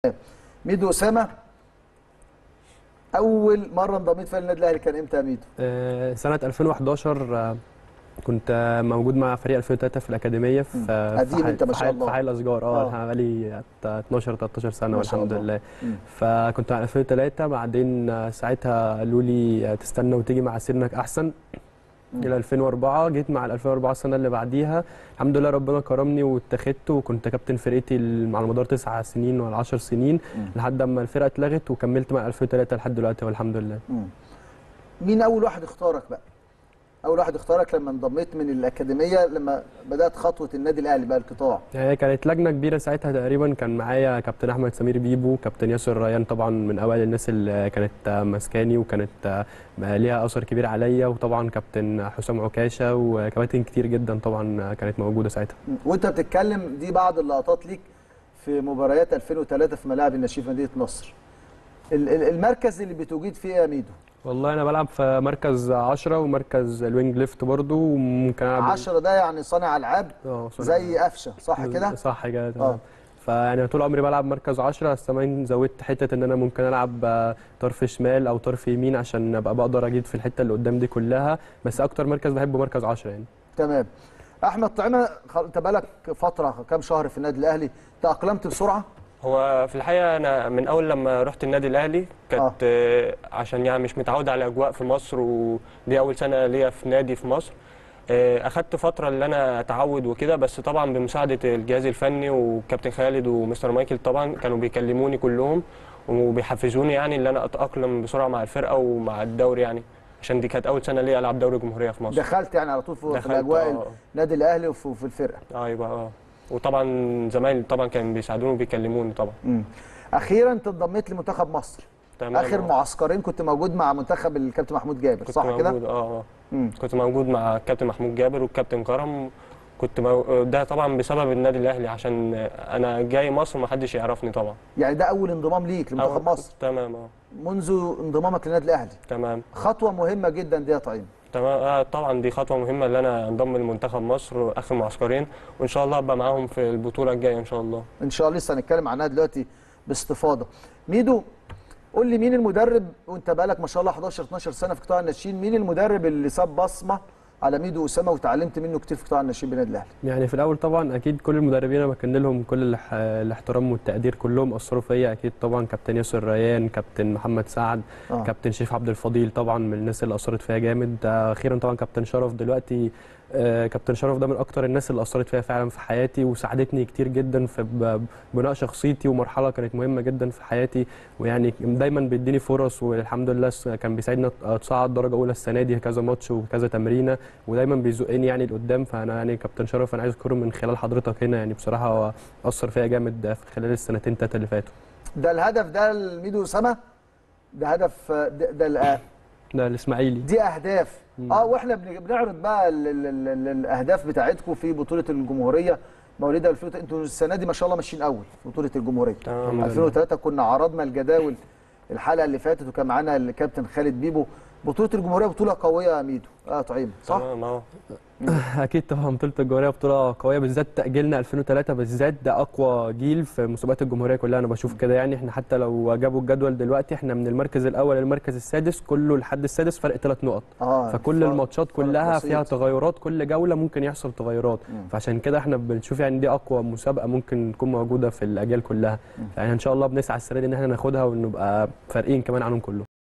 ميدو اسامه اول مره انضميت فيها للنادي الاهلي كان امتى يا ميدو آه، سنة 2011 آه، كنت آه، موجود مع فريق 2003 في الأكاديمية في مم. قديم في حي- أنت ما في شاء حي- الله. في حي الأشجار آه. اه أنا بقالي 12 13 سنة ما شاء والحمد الله. لله مم. فكنت مع 2003 بعدين آه، ساعتها قالوا لي آه، تستنى وتيجي مع سنك أحسن مم. إلى 2004 جيت مع ال 2004 السنة اللي بعديها الحمد لله ربنا كرمني واتخذت وكنت كابتن فرقتي ال- على مدار تسع سنين ولا 10 سنين مم. لحد اما الفرقة اتلغت وكملت مع 2003 لحد دلوقتي والحمد لله مم. مين اول واحد اختارك بقى اول واحد اختارك لما انضميت من الاكاديميه لما بدات خطوه النادي الاهلي بقى القطاع هي كانت لجنه كبيره ساعتها تقريبا كان معايا كابتن احمد سمير بيبو كابتن ياسر ريان طبعا من اوائل الناس اللي كانت ماسكاني وكانت ليها اثر كبير عليا وطبعا كابتن حسام عكاشه وكباتن كتير جدا طبعا كانت موجوده ساعتها مم. وانت بتتكلم دي بعض اللقطات ليك في مباريات 2003 في ملاعب النشيف مدينه نصر ال- ال- المركز اللي بتوجد فيه يا ميدو والله انا بلعب في مركز 10 ومركز الوينج ليفت برضو وممكن العب 10 ده يعني صانع العاب اه صراحة. زي قفشه صح كده صح كده آه. تمام فيعني طول عمري بلعب مركز 10 بس كمان زودت حته ان انا ممكن العب آه، طرف شمال او طرف يمين عشان ابقى بقدر اجيب في الحته اللي قدام دي كلها بس اكتر مركز بحبه مركز 10 يعني تمام احمد طعيمه خ- انت بقالك فتره كام شهر في النادي الاهلي تاقلمت بسرعه هو في الحقيقه انا من اول لما رحت النادي الاهلي كانت آه. عشان يعني مش متعود على اجواء في مصر ودي اول سنه ليا في نادي في مصر آه، اخدت فتره اللي انا اتعود وكده بس طبعا بمساعده الجهاز الفني وكابتن خالد ومستر مايكل طبعا كانوا بيكلموني كلهم وبيحفزوني يعني ان انا اتاقلم بسرعه مع الفرقه ومع الدوري يعني عشان دي كانت اول سنه ليا العب دوري جمهوريه في مصر دخلت يعني على طول في, في دخلت، الاجواء آه. النادي الاهلي وفي في الفرقه ايوه اه وطبعا زمايلي طبعا كانوا بيساعدوني وبيكلموني طبعا مم. اخيرا انت انضميت لمنتخب مصر تمام اخر آه. معسكرين كنت موجود مع منتخب الكابتن محمود جابر كنت صح كده موجود اه اه مم. كنت موجود مع الكابتن محمود جابر والكابتن كرم كنت مو... ده طبعا بسبب النادي الاهلي عشان انا جاي مصر ومحدش يعرفني طبعا يعني ده اول انضمام ليك لمنتخب أو- مصر تمام اه منذ انضمامك للنادي الاهلي تمام خطوه مهمه جدا دي يا طعيم تمام آه طبعا دي خطوه مهمه ان انا انضم لمنتخب مصر اخر معسكرين وان شاء الله ابقى معاهم في البطوله الجايه ان شاء الله ان شاء الله لسه هنتكلم عنها دلوقتي باستفاضه ميدو قول لي مين المدرب وانت بقالك ما شاء الله 11 12 سنه في قطاع الناشئين مين المدرب اللي ساب بصمه على ميدو اسامه وتعلمت منه كتير في قطاع الناشئين بالنادي الاهلي يعني في الاول طبعا اكيد كل المدربين انا بكن لهم كل الاح- الاحترام والتقدير كلهم اثروا فيا اكيد طبعا كابتن ياسر ريان كابتن محمد سعد آه. كابتن شريف عبد الفضيل طبعا من الناس اللي اثرت فيا جامد آه، اخيرا طبعا كابتن شرف دلوقتي آه، كابتن شرف ده من اكتر الناس اللي اثرت فيا فعلا في حياتي وساعدتني كتير جدا في ب- بناء شخصيتي ومرحله كانت مهمه جدا في حياتي ويعني دايما بيديني فرص والحمد لله س- كان بيساعدني أت- اتصعد درجه اولى السنه دي كذا ماتش وكذا تمرينه ودايما بيزقني يعني لقدام فانا يعني كابتن شرف انا عايز اذكره من خلال حضرتك هنا يعني بصراحه هو اثر فيا جامد في خلال السنتين ثلاثه اللي فاتوا ده الهدف ده لميدو اسامه ده هدف ده, ده الآ- ده الاسماعيلي دي اهداف اه واحنا بن- بنعرض بقى ال ال ال ال الاهداف بتاعتكم في بطوله الجمهوريه مواليد 2003 انتوا السنه دي ما شاء الله ماشيين اول في بطوله الجمهوريه تمام 2003 كنا عرضنا الجداول الحلقه اللي فاتت وكان معانا الكابتن خالد بيبو بطوله الجمهوريه بطوله قويه يا ميدو اه طعيم صح تمام اه اكيد طبعا بطوله الجمهوريه بطوله قويه بالذات تاجيلنا 2003 بالذات ده اقوى جيل في مسابقات الجمهوريه كلها انا بشوف كده يعني احنا حتى لو جابوا الجدول دلوقتي احنا من المركز الاول للمركز السادس كله لحد السادس فرق ثلاث نقط اه فكل فرق- الماتشات فرق كلها بسيط. فيها تغيرات كل جوله ممكن يحصل تغيرات مم. فعشان كده احنا بنشوف يعني دي اقوى مسابقه ممكن تكون موجوده في الاجيال كلها يعني ان شاء الله بنسعى السنه دي ان احنا ناخدها ونبقى فارقين كمان عنهم كلهم